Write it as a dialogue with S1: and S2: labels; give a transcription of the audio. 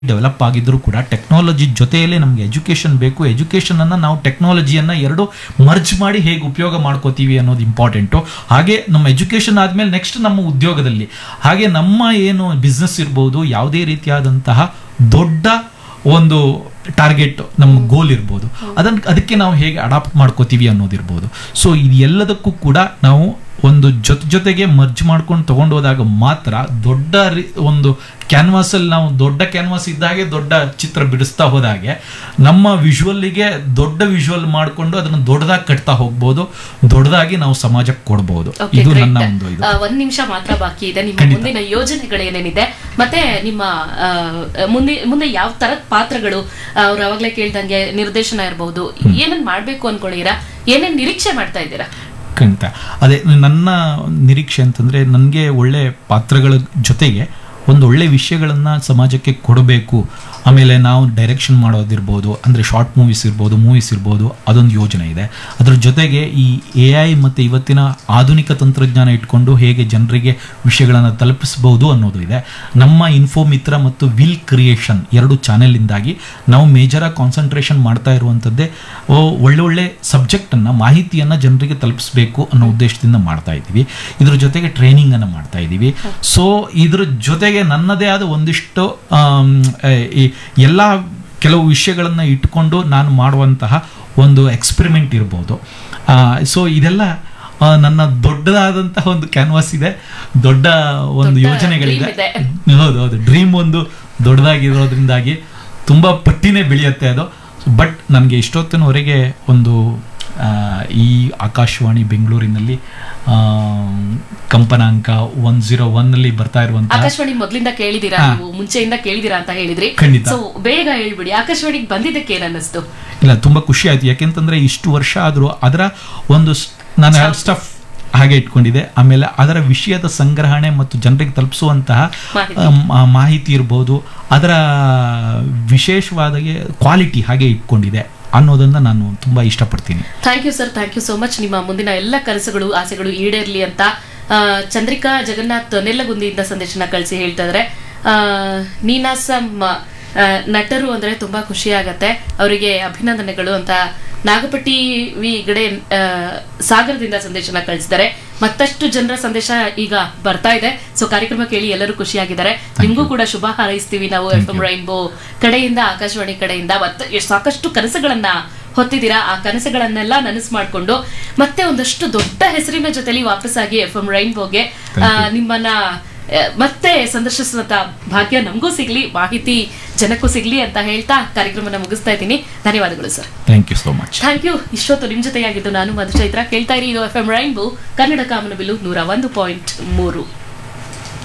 S1: Develop ಆಗಿದ್ರು ಕೂಡ technology ಜೊತೆಯಲ್ಲೇ ನಮಗೆ ಎಜುಕೇಷನ್ ಬೇಕು ಎಜುಕೇಷನ್ ಅನ್ನ ನಾವು ಟೆಕ್ನಾಲಜಿಯನ್ನ ಎರಡು ಮರ್ಜ್ ಮಾಡಿ ಹೇಗೆ ಉಪಯೋಗ ಮಾಡ್ಕೋತೀವಿ ಅನ್ನೋದು ಇಂಪಾರ್ಟೆಂಟು ಹಾಗೆ ನಮ್ಮ ಎಜುಕೇಷನ್ ಆದ್ಮೇಲೆ ನೆಕ್ಸ್ಟ್ ನಮ್ಮ ಉದ್ಯೋಗದಲ್ಲಿ ಹಾಗೆ ನಮ್ಮ ಏನು ಬಿಸ್ನೆಸ್ ಇರ್ಬೋದು ಯಾವುದೇ ರೀತಿಯಾದಂತಹ ದೊಡ್ಡ ಒಂದು ಟಾರ್ಗೆಟ್ ನಮ್ಮ ಗೋಲ್ ಇರ್ಬೋದು ಅದನ್ನ ಅದಕ್ಕೆ ನಾವು ಹೇಗೆ ಅಡಾಪ್ಟ್ ಮಾಡ್ಕೋತೀವಿ ಅನ್ನೋದಿರ್ಬೋದು ಸೊ ಇದು ಎಲ್ಲದಕ್ಕೂ ಕೂಡ ನಾವು ಒಂದು ಜೊತೆ ಜೊತೆಗೆ ಮರ್ಜ್ ಮಾಡ್ಕೊಂಡು ತಗೊಂಡು ಹೋದಾಗ ಮಾತ್ರ ದೊಡ್ಡ ರಿ- ಒಂದು ಕ್ಯಾನ್ವಾಸ್ ಅಲ್ಲಿ ನಾವು ದೊಡ್ಡ ಕ್ಯಾನ್ವಾಸ್ ಇದ್ದಾಗೆ ದೊಡ್ಡ ಚಿತ್ರ ಬಿಡಿಸ್ತಾ ಹೋದಾಗೆ ನಮ್ಮ ವಿಜುವಲ್ಗೆ ದೊಡ್ಡ ವಿಜುವಲ್ ಮಾಡ್ಕೊಂಡು ಅದನ್ನ ದೊಡ್ಡದಾಗಿ ಕಟ್ತಾ ಹೋಗ್ಬೋದು ದೊಡ್ಡದಾಗಿ ನಾವು ಸಮಾಜಕ್ಕೆ ಕೊಡ್ಬೋದು
S2: Okay,
S1: ಇದು
S2: great.
S1: ನನ್ನ ಒಂದು ಇದು
S2: ಆ, ಒಂದ್ ನಿಮಿಷ ಮಾತ್ರ ಬಾಕಿ ಇದೆ ನಿಮ್ಮ
S1: ಖಂಡಿತ.
S2: ಮುಂದಿನ ಯೋಜನೆಗಳೇನೇನಿದೆ ಮತ್ತೆ ನಿಮ್ಮ ಆ, ಮುಂದೆ ಮುಂದೆ ಯಾವ ತರದ ಪಾತ್ರಗಳು ಅವ್ರು ಅವಾಗ್ಲೇ ಕೇಳ್ದಂಗೆ ನಿರ್ದೇಶನ ಇರಬಹುದು ಏನೇನ್ ಮಾಡ್ಬೇಕು ಅನ್ಕೊಂಡಿರಾ ಏನೇನ್ ನಿರೀಕ್ಷೆ ಮಾಡ್ತಾ ಇದ್ದೀರಾ
S1: ಖಂಡಿತ ಅದೇ ನನ್ನ ನಿರೀಕ್ಷೆ ಅಂತಂದ್ರೆ ನನಗೆ ಒಳ್ಳೆ ಪಾತ್ರಗಳ ಜೊತೆಗೆ ಒಂದು ಒಳ್ಳೆ ವಿಷಯಗಳನ್ನ ಸಮಾಜಕ್ಕೆ ಕೊಡಬೇಕು ಆಮೇಲೆ ನಾವು ಡೈರೆಕ್ಷನ್ ಮಾಡೋದಿರ್ಬೋದು ಅಂದರೆ ಶಾರ್ಟ್ ಮೂವೀಸ್ ಇರ್ಬೋದು ಮೂವೀಸ್ ಇರ್ಬೋದು ಅದೊಂದು ಯೋಜನೆ ಇದೆ ಅದ್ರ ಜೊತೆಗೆ ಈ ಎ ಐ ಮತ್ತು ಇವತ್ತಿನ ಆಧುನಿಕ ತಂತ್ರಜ್ಞಾನ ಇಟ್ಕೊಂಡು ಹೇಗೆ ಜನರಿಗೆ ವಿಷಯಗಳನ್ನು ತಲುಪಿಸಬಹುದು ಅನ್ನೋದು ಇದೆ ನಮ್ಮ ಇನ್ಫೋ ಮಿತ್ರ ಮತ್ತು ವಿಲ್ ಕ್ರಿಯೇಷನ್ ಎರಡು ಚಾನೆಲಿಂದಾಗಿ ನಾವು ಮೇಜರಾಗಿ ಕಾನ್ಸಂಟ್ರೇಷನ್ ಮಾಡ್ತಾ ಇರುವಂಥದ್ದೇ ಓ, ಒಳ್ಳೆ ಒಳ್ಳೆ ಸಬ್ಜೆಕ್ಟನ್ನು ಮಾಹಿತಿಯನ್ನು ಜನರಿಗೆ ತಲುಪಿಸ್ಬೇಕು ಅನ್ನೋ ಉದ್ದೇಶದಿಂದ ಮಾಡ್ತಾ ಇದ್ದೀವಿ ಇದ್ರ ಜೊತೆಗೆ ಟ್ರೈನಿಂಗನ್ನು ಮಾಡ್ತಾ ಇದ್ದೀವಿ ಸೊ ಇದ್ರ ಜೊತೆಗೆ ನನ್ನದೇ ಆದ ಒಂದಿಷ್ಟು ಆಮ್, ಆ, ಈ ಎಲ್ಲ ಕೆಲವು ವಿಷಯಗಳನ್ನು ಇಟ್ಕೊಂಡು ನಾನು ಮಾಡುವಂತಹ ಒಂದು ಎಕ್ಸ್ಪೆರಿಮೆಂಟ್ ಇರ್ಬೋದು ಸೊ ಇದೆಲ್ಲ ಆ, ನನ್ನ ದೊಡ್ಡದಾದಂತಹ ಒಂದು ಕ್ಯಾನ್ವಾಸ್ ಇದೆ ದೊಡ್ಡ ಒಂದು
S2: ದೊಡ್ಡ
S1: ಯೋಜನೆಗಳಿದೆ
S2: dream ಇದೆ.
S1: ಹೌದು ಹೌದು ಡ್ರೀಮ್ ಒಂದು ದೊಡ್ಡದಾಗಿರೋದ್ರಿಂದಾಗಿ ತುಂಬ ಪಟ್ಟಿನೇ ಬೆಳೆಯುತ್ತೆ ಅದು ಬಟ್ ನನಗೆ ಇಷ್ಟೊತ್ತಿನವರೆಗೆ ಒಂದು ಆ, ಈ ಆಕಾಶವಾಣಿ ಬೆಂಗಳೂರಿನಲ್ಲಿ ಆ, ಕಂಪನಾಂಕ ಒನ್ ಜೀರೋ ಒನ್ನಲ್ಲಿ ಬರ್ತಾ ಇರುವಂತಹ
S2: ಆಕಾಶವಾಣಿ ಮೊದ್ಲಿಂದ ಕೇಳಿದೀರಾ
S1: ಹಾ.
S2: ನೀವು ಮುಂಚೆಯಿಂದ ಕೇಳಿದೀರಾ ಅಂತ ಹೇಳಿದ್ರಿ
S1: ಖಂಡಿತ.
S2: ಸೊ ಬೇಗ ಹೇಳ್ಬಿಡಿ ಆಕಾಶವಾಣಿಗೆ ಬಂದಿದ್ದಕ್ಕೆ ಏನ್ ಅನ್ನಿಸ್ತು
S1: ಇಲ್ಲ ತುಂಬ ಖುಷಿ ಆಯ್ತು ಯಾಕೆಂತಂದ್ರೆ ಇಷ್ಟು ವರ್ಷ ಆದರೂ ಅದರ ಒಂದು ಸ್- ನಾನು
S2: ಛಾಪ್.
S1: ಸ್ಟಫ್ ಹಾಗೆ ಇಟ್ಕೊಂಡಿದೆ ಆಮೇಲೆ ಅದರ ವಿಷಯದ ಸಂಗ್ರಹಣೆ ಮತ್ತು ಜನರಿಗೆ ತಲುಪಿಸುವಂತಹ
S2: ಮಾಹಿತಿ.
S1: ಆ, ಮಾ- ಮಾಹಿತಿ ಇರ್ಬೋದು ಅದರ ವಿಶೇಷವಾದ ಕ್ವಾಲಿಟಿ ಹಾಗೆ ಇಟ್ಕೊಂಡಿದೆ ಅನ್ನೋದನ್ನ ನಾನು ತುಂಬಾ ಇಷ್ಟಪಡ್ತೀನಿ
S2: thank you sir thank you so much ನಿಮ್ಮ ಮುಂದಿನ ಎಲ್ಲ ಕನಸುಗಳು ಆಸೆಗಳು ಈಡೇರ್ಲಿ ಅಂತ ಆ, ಚಂದ್ರಿಕಾ ಜಗನ್ನಾಥ್ ನೆಲ್ಲಗುಂದಿಯಿಂದ ಸಂದೇಶನ ಕಳಿಸಿ ಹೇಳ್ತಾ ಇದ್ರೆ ಆ, ನೀನಾಸಂ ಆ, ನಟರು ಅಂದ್ರೆ ತುಂಬಾ ಖುಷಿ ಆಗತ್ತೆ ಅವರಿಗೆ ಅಭಿನಂದನೆಗಳು ಅಂತ ನಾಗಪಟ್ಟಿ ವಿ ಗಡೆ ಆ, ಸಾಗರದಿಂದ ಸಂದೇಶನ ಕಳಿಸಿದ್ದಾರೆ ಮತ್ತಷ್ಟು ಜನರ ಸಂದೇಶ ಈಗ ಬರ್ತಾ ಇದೆ ಸೊ ಕಾರ್ಯಕ್ರಮ ಕೇಳಿ ಎಲ್ಲರೂ ಖುಷಿಯಾಗಿದ್ದಾರೆ ನಿಮ್ಗೂ ಕೂಡ ಶುಭ ಹಾರೈಸ್ತೀವಿ ನಾವು ಎಫ್ ಎಂ ರೈನ್ಬೋ ಕಡೆಯಿಂದ ಆಕಾಶವಾಣಿ ಕಡೆಯಿಂದ ಮತ್ತೆ ಎಷ್ಟ್ ಸಾಕಷ್ಟು ಕನಸುಗಳನ್ನ ಹೊತ್ತಿದ್ದೀರಾ ಆ ಕನಸುಗಳನ್ನೆಲ್ಲ ನನಸು ಮಾಡಿಕೊಂಡು ಮತ್ತೆ ಒಂದಷ್ಟು ದೊಡ್ಡ ಹೆಸರಿನ ಜೊತೆಲಿ ವಾಪಸ್ಸಾಗಿ ಎಫ್ ಎಂ ರೈನ್ಬೋಗೆ ಆ, ನಿಮ್ಮನ್ನ ಆ, ಮತ್ತೆ ಸಂದರ್ಶಿಸುವಂತ ಭಾಗ್ಯ ನಮಗೂ ಸಿಗ್ಲಿ ಮಾಹಿತಿ ಜನಕ್ಕೂ ಸಿಗ್ಲಿ ಅಂತ ಹೇಳ್ತಾ ಕಾರ್ಯಕ್ರಮನ ಮುಗಿಸ್ತಾ ಇದ್ದೀನಿ ಧನ್ಯವಾದಗಳು sir
S1: thank you so much
S2: thank you ಇಷ್ಟೊತ್ತು ನಿಮ್ ಜೊತೆಯಾಗಿದ್ದು ನಾನು ಮಧುಚೈತ್ರ ಕೇಳ್ತಾ ಇರಿ ಇದು ಎಫ್ ಎಂ ರೈನ್ಬೋ ಕನ್ನಡ ಕಾಮನಬಿಲ್ಲು ನೂರ ಒಂದು ಪಾಯಿಂಟ್ ಮೂರು